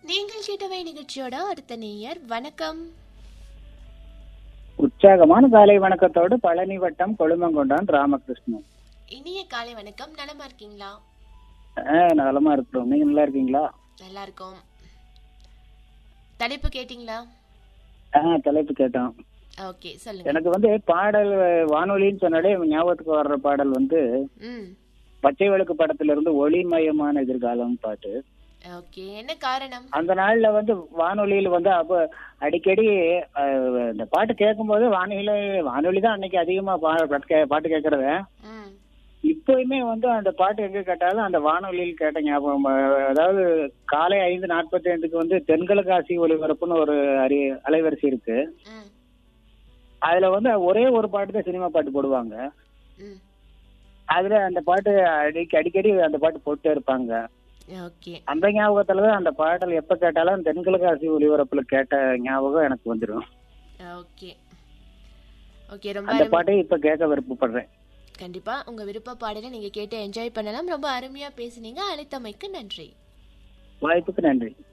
நீங்கள் கேட்டவை நிகழ்ச்சியோட அடுத்த நேயர் வணக்கம் உற்சாகமான காலை வணக்கத்தோடு பழனி வட்டம் கொழுமங்கொண்டான் ராமகிருஷ்ணன் இனிய காலை வணக்கம் நலமா இருக்கீங்களா ஆ, நலமா இருக்கிறோம் நீங்க நல்லா இருக்கீங்களா நல்லா இருக்கோம் தலைப்பு கேட்டிங்களா ஆ தலைப்பு கேட்டோம் ஓகே சொல்லுங்க எனக்கு வந்து பாடல் வானொலின்னு சொன்னாலே ஞாபகத்துக்கு வர்ற பாடல் வந்து ம் பச்சை விளக்கு படத்துல இருந்து ஒளிமயமான எதிர்காலம் பாட்டு ஓகே என்ன காரணம் அந்த நாள்ல வந்து வானொலியில வந்து அப்ப அடிக்கடி அஹ், இந்த பாட்டு கேட்கும்போது வானொலியில வானொலி தான் அன்னைக்கு அதிகமா பா- பாட்டு கே- பாட்டு கேட்கறது ம் இப்பயுமே வந்து அந்த பாட்டு எங்க கேட்டாலும் அந்த வானொலியில் கேட்ட ஞாபகம் அஹ், அதாவது காலை ஐந்து நாற்பத்தி ஐந்துக்கு வந்து தென்கிழக்காசி ஒலிபரப்புன்னு ஒரு அரி அலைவரிசை இருக்கு ம் அதுல வந்து ஒரே ஒரு பாட்டு தான் சினிமா பாட்டு போடுவாங்க ம் அதுல அந்த பாட்டு அடிக்க அடிக்கடி அந்த பாட்டு போட்டே இருப்பாங்க ஓகே அந்த ஞாபகத்துலதான் அந்த பாடல் எப்ப கேட்டாலும் தென்கிழக்காசி ஒலிபரப்புல கேட்ட ஞாபகம் எனக்கு வந்துடும் ஓகே ஓகே ரொம்ப அந்த அருமை. பாட்டை இப்ப கேட்க விருப்பப்படுறேன் கண்டிப்பா உங்க விருப்ப பாடலை நீங்க கேட்டு என்ஜாய் பண்ணலாம் ரொம்ப அருமையா பேசுனீங்க அழைத்தமைக்கு நன்றி வாய்ப்புக்கு நன்றி